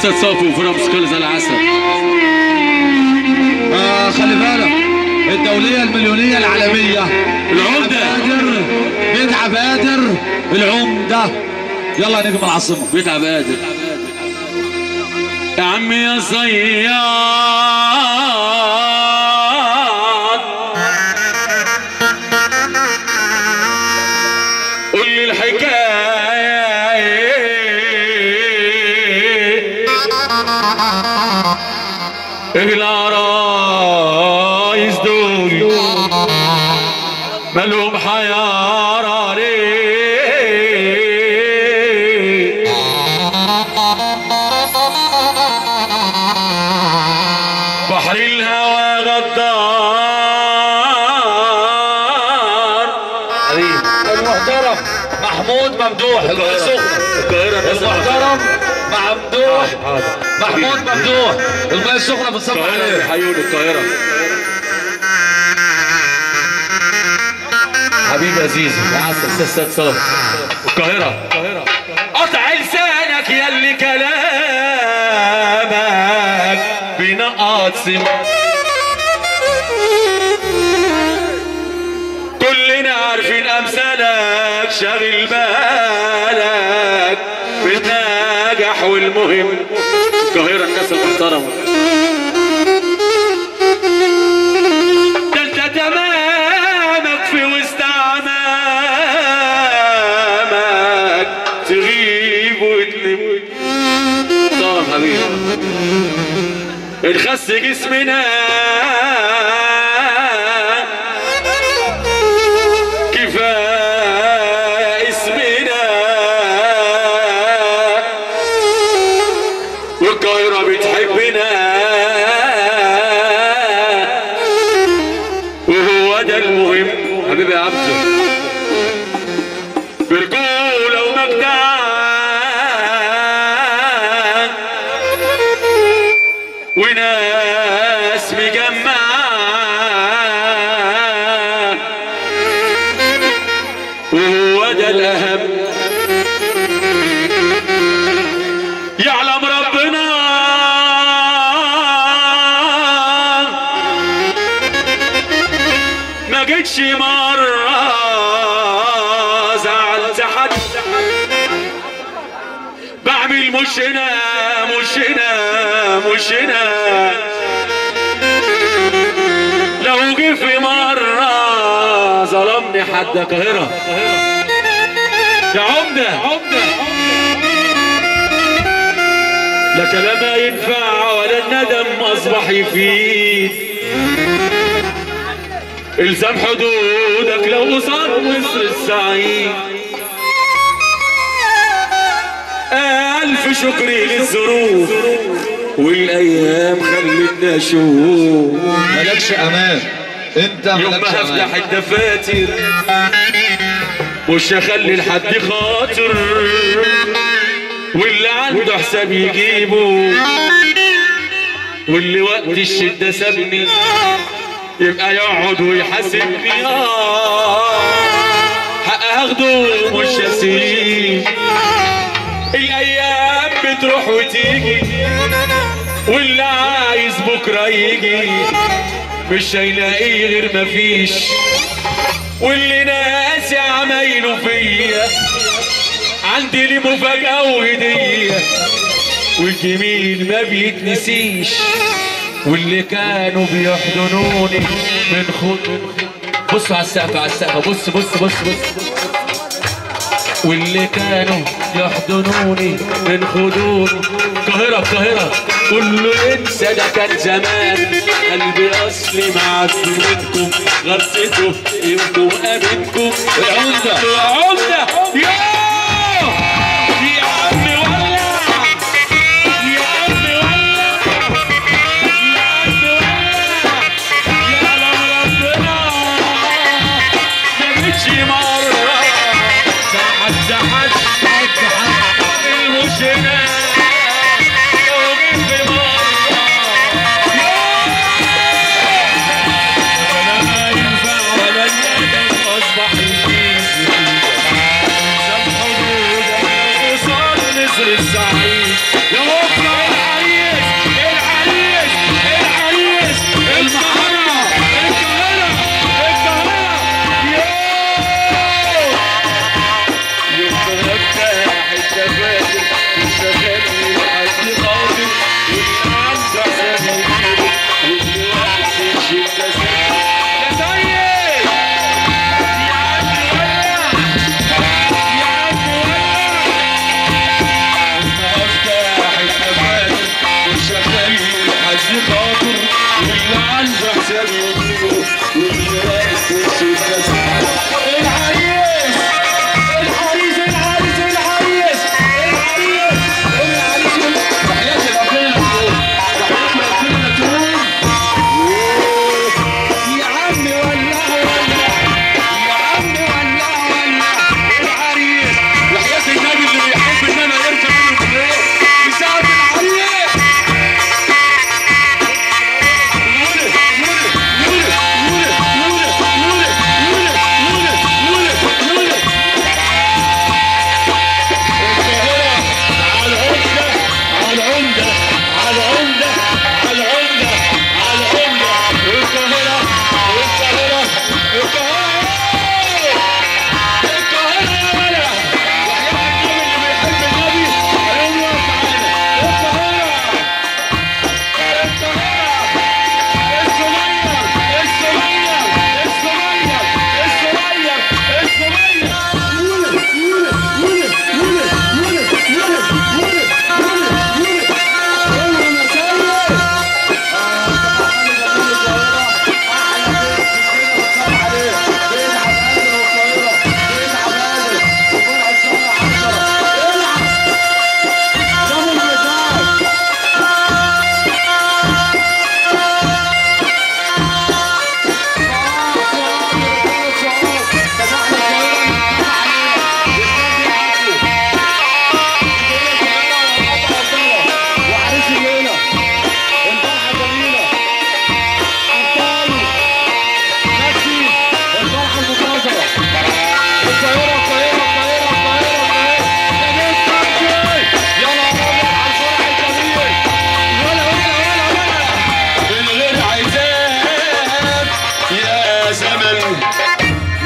استاذ صافي وفرام سكال زي العسل آه خلي بالك الدولية المليونية العالمية العمدة. بادر بيت عبادر العمدة يلا يا نجم العاصمة بيتعب قادر يا عمي يا صياد قول لي الحكاية ايه العرايس دول مالهم حيارة ليه بحر الهوى غدار المحترم محمود ممدوح السخنة القاهرة المحترم ممدوح محمود ممدوح الماء السخنة بتصب القاهرة عليه حيون القاهرة حبيبي يا زيزو يا عسل استاذ صافي القاهرة قطع لسانك يا اللي كلامك بنقط سم كلنا عارفين امثالك شاغل بالك بالنجاح والمهم القاهرة الناس المحترمة ده انت تمامك في وسط عمامك تغيب وتنم طبعا حبيبي الخس جسمنا كفاية اسمنا والقاهرة بتحبنا وهو ده المهم حبيبي يا عبده برجولة ومجدعة وناس مجمعة وهو ده الأهم يعلم ربنا ما جيتش مرة زعلت حد بعمل مش هنا مش هنا مش هنا لو جه في مرة ظلمني حد القاهرة يا عمدة عمدة لا كلام ينفع ولا الندم اصبح يفيد الزم حدودك لو قصاد مصر السعيد ألف شكري للظروف والأيام خلتنا أشوف مالكش امان انت يوم مالكش ما هفتح امان الدفاتر مش هخلي لحد خاطر واللي عنده حساب يجيبه واللي وقت الشدة سابني يبقى يقعد ويحاسبني آه حق هاخده مش هسيب الايام بتروح وتيجي واللي عايز بكره يجي مش هيلاقيه غير مفيش واللي ناسي عمايله فيا عندي ليه مفاجأة وهدية والجميل ما بيتنسيش واللي كانوا بيحضنوني من خد بصوا على السقف على السقف بص بص بص بص واللي كانوا يحضنوني من خدوني القاهرة القاهرة كله انسى ده كان زمان قلبي اصلي معدي منكم غرسته انتم امنكم العمدة. العمدة يا يا عمي ولع يا عمي ولع يا عمي ولع يا لو ربنا ما جيتش مرة ساعات ساعات المشنا لو جيت في مرة ولا ما ينفع ولا الندم أصبح يجيب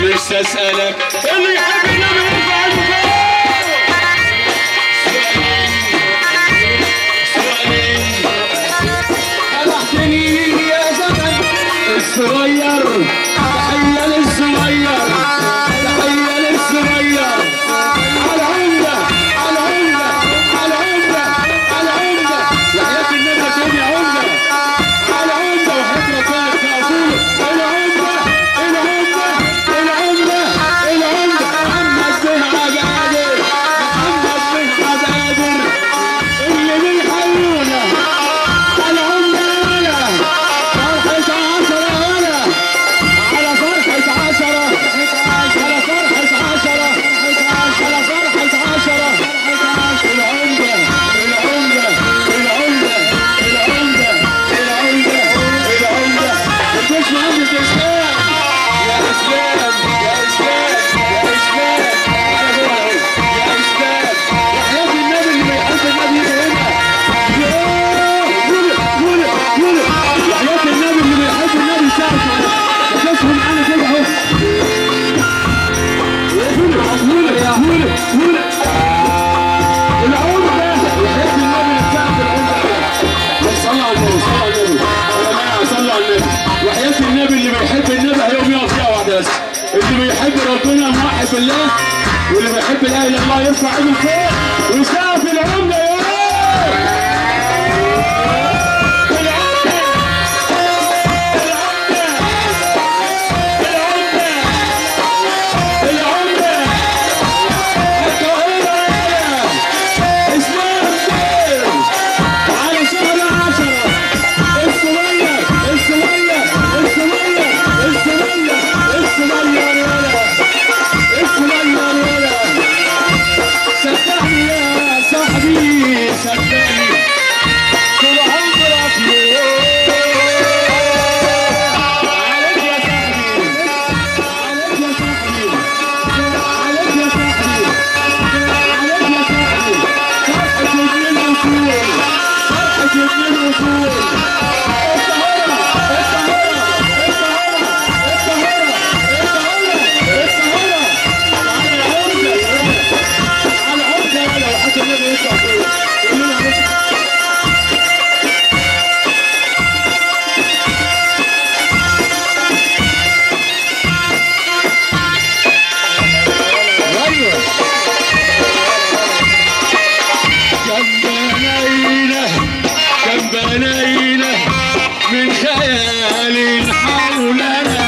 نفسي اسالك اللي يحب النبي يرفع ايده فوق سؤالين فتحتني يا زمن الصغير تحية للصغير تحية للصغير على عمدة على عمدة على عمدة على عمدة وحياة النبي تقول يا عمدة على عمدة وحياة ربنا تقول العمدة العمدة العمدة العمدة محمد بن عبادر محمد بن عبادر اللي بيحيونا على عمدة ولا فرحة عشرة ولا على فرحة عشرة على فرحة عشرة على فرحة عشرة العمدة العمدة العمدة العمدة العمدة العمدة مش مهندس اسلام يا اسلام يا اسلام يا اسلام على جوه يا اسلام وحياة النبي اللي بيحب النبي يجي هنا قول قول قول وحياة النبي اللي بيحب النبي ساعة شوفوا معانا كده اهو قول قول قول قول العمدة وحياة النبي ساعة العمدة صلى على النبي صلى على النبي يا جماعة صلى على النبي وحياة النبي اللي بيحب النبي هيقوم يقف فيها واحدة بس اللي بيحب ربنا موحد بالله واللي بيحب لا اله الا الله يرفع ايده فوق ويسقف العمدة يا على شهر عشرة الصغير الصغير الصغير الصغير الصغير ولا الصغير ولا صدقني يا صاحبي صدقني طول عمرك نور عليك يا صاحبي عليك يا صاحبي عليك يا صاحبي عليك يا صاحبي فرحة ابن الوصول فرحة ابن الوصول الطهارة الطهارة الطهارة الطهارة الطهارة على العمدة على العمدة ولا وحتى النبي يطلع فوق يقول لنا عليك ايوه كم بنينا كم بنينا من خيال حولنا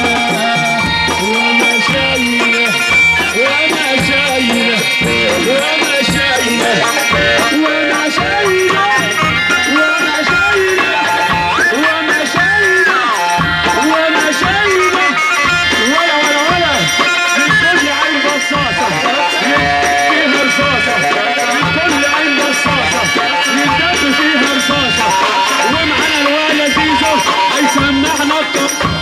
ومشينا ومشينا ومشينا ومشينا ومشينا ومشينا ومشينا ولا ولا ولا من كل عين بصاصة فيها رصاصة من كل عين بصاصة يندب فيها رصاصة ومعانا الوالد زيزو هيسمعنا الطب